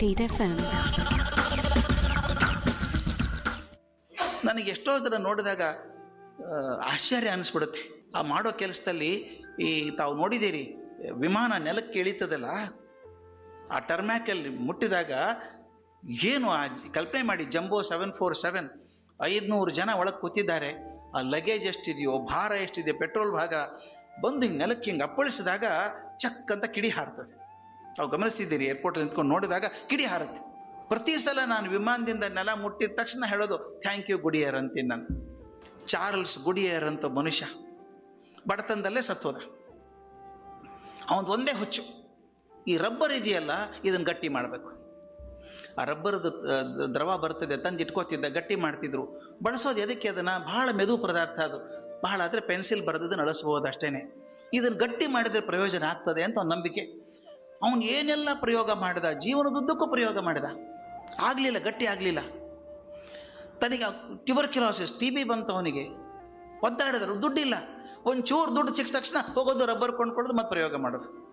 90.8 FM. ನನಗೆ ಎಷ್ಟೋ ಜನ ನೋಡಿದಾಗ ಆ, ಆಶ್ಚರ್ಯ ಅನಿಸ್ಬಿಡುತ್ತೆ ಆ ಮಾಡೋ ಕೆಲಸದಲ್ಲಿ ಈ ತಾವು ನೋಡಿದ್ದೀರಿ ವಿಮಾನ ನೆಲಕ್ಕೆ ಇಳಿತದಲ್ಲ ಆ ಟರ್ಮ್ಯಾಕಲ್ಲಿ ಮುಟ್ಟಿದಾಗ ಏನು ಆ ಕಲ್ಪನೆ ಮಾಡಿ ಜಂಬೋ ಸೆವೆನ್ ಫೋರ್ ಸೆವೆನ್ ಐದುನೂರು ಜನ ಒಳಗೆ ಕೂತಿದ್ದಾರೆ ಆ ಲಗೇಜ್ ಎಷ್ಟಿದೆಯೋ ಭಾರ ಎಷ್ಟಿದೆ ಪೆಟ್ರೋಲ್ ಭಾಗ ಬಂದು ಹಿಂಗೆ ನೆಲಕ್ಕೆ ಹಿಂಗೆ ಅಪ್ಪಳಿಸಿದಾಗ ಚಕ್ ಅಂತ ಕಿಡಿ ಹಾರ್ತದೆ ನಾವು ಗಮನಿಸಿದ್ದೀರಿ ಏರ್ಪೋರ್ಟ್ ನಿಂತ್ಕೊಂಡು ನೋಡಿದಾಗ ಕಿಡಿ ಹಾರುತ್ತೆ ಪ್ರತಿ ಸಲ ನಾನು ವಿಮಾನದಿಂದ ನೆಲ ಮುಟ್ಟಿದ ತಕ್ಷಣ ಹೇಳೋದು ಥ್ಯಾಂಕ್ ಯು ಗುಡಿಯರ್ ಅಂತೀನಿ ನಾನು ಚಾರ್ಲ್ಸ್ ಗುಡಿಯರ್ ಅಂತ ಮನುಷ್ಯ ಬಡತನದಲ್ಲೇ ಸತ್ವದ ಅವನದು ಒಂದೇ ಹುಚ್ಚು ಈ ರಬ್ಬರ್ ಇದೆಯಲ್ಲ ಇದನ್ನು ಗಟ್ಟಿ ಮಾಡಬೇಕು ಆ ರಬ್ಬರ್ದು ದ- ದ್ರವ ಬರ್ತದೆ ತಂದು ಇಟ್ಕೋತಿದ್ದ ಗಟ್ಟಿ ಮಾಡ್ತಿದ್ರು ಬಳಸೋದು ಎದಕ್ಕೆ ಅದನ್ನು ಬಹಳ ಮೆದು ಪದಾರ್ಥ ಅದು ಬಹಳ ಆದರೆ ಪೆನ್ಸಿಲ್ ಬರೆದದನ್ನು ಅಳಿಸ್ಬೋದು ಅಷ್ಟೇ ಇದನ್ನು ಗಟ್ಟಿ ಮಾಡಿದರೆ ಪ್ರಯೋಜನ ಆಗ್ತದೆ ಅಂತ ಒಂದು ನಂಬಿಕೆ ಅವನು ಏನೆಲ್ಲ ಪ್ರಯೋಗ ಮಾಡಿದ ಜೀವನದುದ್ದಕ್ಕೂ ಪ್ರಯೋಗ ಮಾಡಿದ ಆಗಲಿಲ್ಲ ಗಟ್ಟಿ ಆಗಲಿಲ್ಲ ತನಗೆ ಟ್ಯೂಬರ್ಕ್ಯುಲೋಸಿಸ್ ಟಿ ಬಿ ಬಂತು ಅವನಿಗೆ ಒದ್ದಾಡಿದ್ರು ದುಡ್ಡಿಲ್ಲ ಒಂಚೂರು ದುಡ್ಡು ಸಿಕ್ಕ ತಕ್ಷಣ ಹೋಗೋದು ರಬ್ಬರ್ ಕೊಂಡ್ಕೊಳ್ಳೋದು ಮತ್ತೆ ಪ್ರಯೋಗ ಮಾಡೋದು